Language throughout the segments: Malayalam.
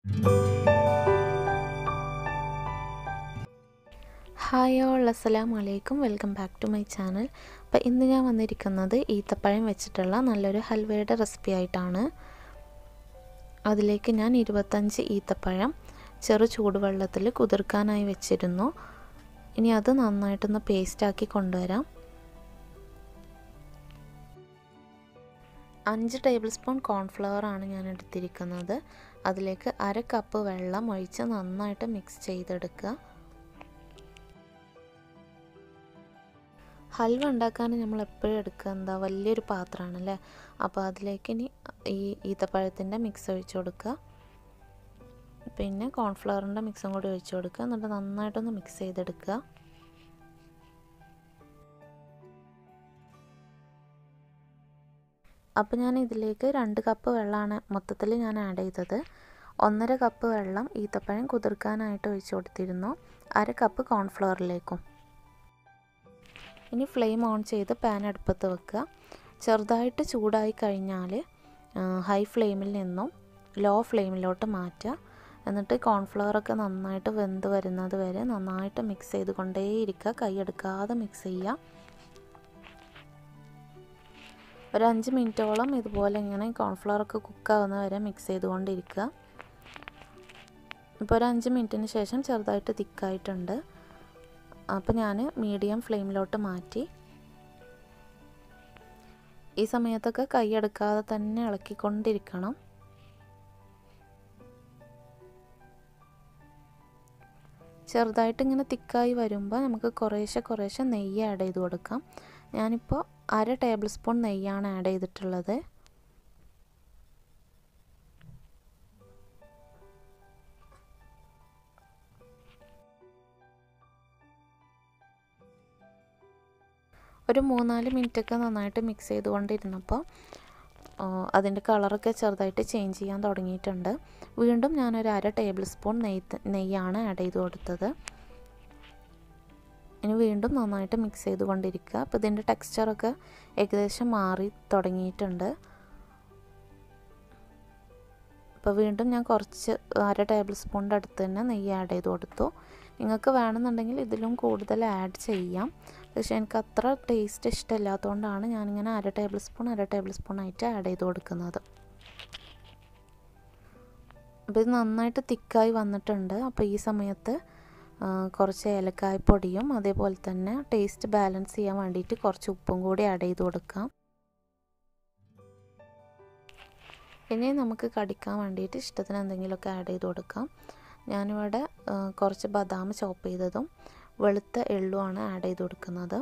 ഹായ് ഓൾ അസ്സലാം വലൈക്കും welcome back to my channel അപ്പോൾ ഇന്ന് ഞാൻ വന്നിരിക്കുന്നത് ഈത്തപ്പഴം വെച്ചിട്ടുള്ള നല്ലൊരു ഹൽവയുടെ റെസിപ്പി ആയിട്ടാണ് അതിലേക്ക് ഞാൻ ഇരുപത്തഞ്ച് ഈത്തപ്പഴം ചെറു ചൂടുവെള്ളത്തിൽ കുതിർക്കാനായി വെച്ചിരുന്നു ഇനി അത് നന്നായിട്ടൊന്ന് പേസ്റ്റാക്കി കൊണ്ടുവരാം അഞ്ച് ടേബിൾ സ്പൂൺ കോൺഫ്ലവർ ആണ് ഞാൻ എടുത്തിരിക്കുന്നത് അതിലേക്ക് അര കപ്പ് വെള്ളം ഒഴിച്ച് നന്നായിട്ട് മിക്സ് ചെയ്തെടുക്കുക ഹൽവ ഉണ്ടാക്കാൻ നമ്മൾ എപ്പോഴും എടുക്കുക എന്താ വലിയൊരു പാത്രമാണല്ലേ അപ്പോൾ അതിലേക്ക് ഇനി ഈ ഈത്തപ്പഴത്തിൻ്റെ മിക്സ് ഒഴിച്ച് കൊടുക്കുക പിന്നെ കോൺഫ്ലവറിൻ്റെ മിക്സും കൂടി ഒഴിച്ച് കൊടുക്കുക എന്നിട്ട് നന്നായിട്ടൊന്ന് മിക്സ് ചെയ്തെടുക്കുക അപ്പോൾ ഞാൻ ഇതിലേക്ക് രണ്ട് കപ്പ് വെള്ളമാണ് മൊത്തത്തിൽ ഞാൻ ആഡ് ചെയ്തത് ഒന്നര കപ്പ് വെള്ളം ഈത്തപ്പഴം കുതിർക്കാനായിട്ട് ഒഴിച്ചു കൊടുത്തിരുന്നു അര കപ്പ് കോൺഫ്ലവറിലേക്കും ഇനി ഫ്ലെയിം ഓൺ ചെയ്ത് പാൻ അടുപ്പത്ത് വെക്കുക ചെറുതായിട്ട് ചൂടായി കഴിഞ്ഞാൽ ഹൈ ഫ്ലെയിമിൽ നിന്നും ലോ ഫ്ലെയിമിലോട്ട് മാറ്റുക എന്നിട്ട് കോൺഫ്ലവറൊക്കെ നന്നായിട്ട് വെന്ത് വരുന്നത് വരെ നന്നായിട്ട് മിക്സ് ചെയ്ത് കൊണ്ടേയിരിക്കുക കൈയെടുക്കാതെ മിക്സ് ചെയ്യുക ഒരു അഞ്ച് മിനിറ്റോളം ഇതുപോലെ ഇങ്ങനെ കോൺഫ്ലവറൊക്കെ കുക്കാവുന്ന വരെ മിക്സ് ചെയ്തുകൊണ്ടിരിക്കുക ഇപ്പോൾ ഒരു അഞ്ച് മിനിറ്റിന് ശേഷം ചെറുതായിട്ട് തിക്കായിട്ടുണ്ട് അപ്പോൾ ഞാൻ മീഡിയം ഫ്ലെയിമിലോട്ട് മാറ്റി ഈ സമയത്തൊക്കെ കൈയെടുക്കാതെ തന്നെ ഇളക്കിക്കൊണ്ടിരിക്കണം ചെറുതായിട്ട് ഇങ്ങനെ തിക്കായി വരുമ്പോൾ നമുക്ക് കുറേശ്ശെ കുറേശ്ശെ നെയ്യ് ആഡ് ചെയ്ത് കൊടുക്കാം ഞാനിപ്പോൾ അര ടേബിൾ സ്പൂൺ നെയ്യാണ് ആഡ് ചെയ്തിട്ടുള്ളത് ഒരു മൂന്നാല് മിനിറ്റൊക്കെ നന്നായിട്ട് മിക്സ് ചെയ്തുകൊണ്ടിരുന്നപ്പോൾ അതിൻ്റെ കളറൊക്കെ ചെറുതായിട്ട് ചേഞ്ച് ചെയ്യാൻ തുടങ്ങിയിട്ടുണ്ട് വീണ്ടും ഞാനൊരു അര ടേബിൾ സ്പൂൺ നെയ്യ് നെയ്യാണ് ആഡ് ചെയ്ത് കൊടുത്തത് ഇനി വീണ്ടും നന്നായിട്ട് മിക്സ് ചെയ്തുകൊണ്ടിരിക്കുക അപ്പോൾ ഇതിൻ്റെ ടെക്സ്ചറൊക്കെ ഏകദേശം മാറി തുടങ്ങിയിട്ടുണ്ട് അപ്പോൾ വീണ്ടും ഞാൻ കുറച്ച് അര ടേബിൾ സ്പൂണിൻ്റെ അടുത്ത് തന്നെ നെയ്യ് ആഡ് ചെയ്ത് കൊടുത്തു നിങ്ങൾക്ക് വേണമെന്നുണ്ടെങ്കിൽ ഇതിലും കൂടുതൽ ആഡ് ചെയ്യാം പക്ഷേ എനിക്ക് അത്ര ടേസ്റ്റ് ഇഷ്ടമില്ലാത്തതുകൊണ്ടാണ് ഞാനിങ്ങനെ അര ടേബിൾ സ്പൂൺ അര ടേബിൾ സ്പൂൺ ആയിട്ട് ആഡ് ചെയ്ത് കൊടുക്കുന്നത് അപ്പോൾ ഇത് നന്നായിട്ട് തിക്കായി വന്നിട്ടുണ്ട് അപ്പോൾ ഈ സമയത്ത് കുറച്ച് ഏലക്കായ പൊടിയും അതേപോലെ തന്നെ ടേസ്റ്റ് ബാലൻസ് ചെയ്യാൻ വേണ്ടിയിട്ട് കുറച്ച് ഉപ്പും കൂടി ആഡ് ചെയ്ത് കൊടുക്കാം ഇനി നമുക്ക് കടിക്കാൻ വേണ്ടിയിട്ട് ഇഷ്ടത്തിന് എന്തെങ്കിലുമൊക്കെ ആഡ് ചെയ്ത് കൊടുക്കാം ഞാനിവിടെ കുറച്ച് ബദാം ചോപ്പ് ചെയ്തതും വെളുത്ത എള്ളുമാണ് ആഡ് ചെയ്ത് കൊടുക്കുന്നത്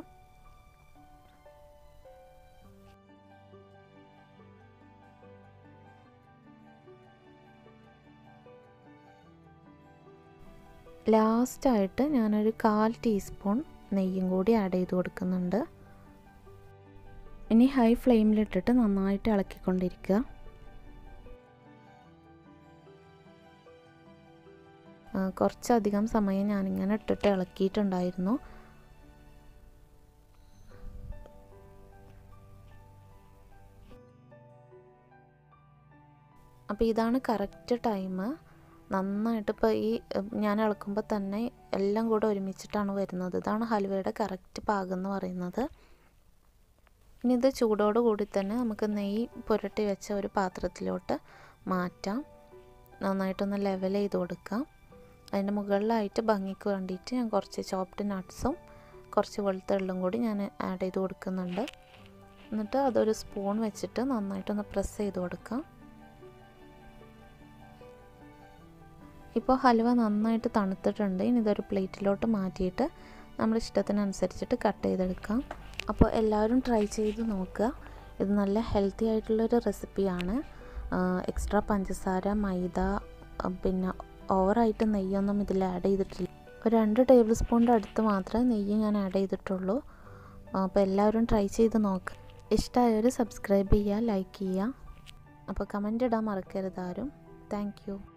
ലാസ്റ്റായിട്ട് ഞാനൊരു കാൽ ടീസ്പൂൺ നെയ്യും കൂടി ആഡ് ചെയ്ത് കൊടുക്കുന്നുണ്ട് ഇനി ഹൈ ഫ്ലെയിമിലിട്ടിട്ട് നന്നായിട്ട് ഇളക്കിക്കൊണ്ടിരിക്കുക കുറച്ചധികം സമയം ഞാനിങ്ങനെ ഇട്ടിട്ട് ഇളക്കിയിട്ടുണ്ടായിരുന്നു അപ്പോൾ ഇതാണ് കറക്റ്റ് ടൈം നന്നായിട്ട് ഇപ്പോൾ ഈ ഞാൻ ഇളക്കുമ്പോൾ തന്നെ എല്ലാം കൂടെ ഒരുമിച്ചിട്ടാണ് വരുന്നത് ഇതാണ് ഹൽവയുടെ കറക്റ്റ് പാകം എന്ന് പറയുന്നത് ഇനി ഇത് ചൂടോട് കൂടി തന്നെ നമുക്ക് നെയ്യ് പുരട്ടി വെച്ച ഒരു പാത്രത്തിലോട്ട് മാറ്റാം നന്നായിട്ടൊന്ന് ലെവൽ ചെയ്ത് കൊടുക്കാം അതിൻ്റെ മുകളിലായിട്ട് ഭംഗിക്ക് വേണ്ടിയിട്ട് ഞാൻ കുറച്ച് ചോപ്ഡ് നട്ട്സും കുറച്ച് വെളുത്തുള്ളും കൂടി ഞാൻ ആഡ് ചെയ്ത് കൊടുക്കുന്നുണ്ട് എന്നിട്ട് അതൊരു സ്പൂൺ വെച്ചിട്ട് നന്നായിട്ടൊന്ന് പ്രസ് ചെയ്ത് കൊടുക്കാം ഇപ്പോൾ ഹലുവ നന്നായിട്ട് തണുത്തിട്ടുണ്ട് ഇനി ഇതൊരു പ്ലേറ്റിലോട്ട് മാറ്റിയിട്ട് നമ്മുടെ ഇഷ്ടത്തിനനുസരിച്ചിട്ട് കട്ട് ചെയ്തെടുക്കാം അപ്പോൾ എല്ലാവരും ട്രൈ ചെയ്ത് നോക്കുക ഇത് നല്ല ഹെൽത്തി ആയിട്ടുള്ളൊരു റെസിപ്പിയാണ് എക്സ്ട്രാ പഞ്ചസാര മൈദ പിന്നെ ഓവറായിട്ട് നെയ്യൊന്നും ഇതിൽ ആഡ് ചെയ്തിട്ടില്ല ഒരു രണ്ട് ടേബിൾ സ്പൂണിൻ്റെ അടുത്ത് മാത്രമേ നെയ്യ് ഞാൻ ആഡ് ചെയ്തിട്ടുള്ളൂ അപ്പോൾ എല്ലാവരും ട്രൈ ചെയ്ത് നോക്ക് ഇഷ്ടമായവർ സബ്സ്ക്രൈബ് ചെയ്യുക ലൈക്ക് ചെയ്യുക അപ്പോൾ കമൻ്റ് ഇടാൻ മറക്കരുത് ആരും താങ്ക്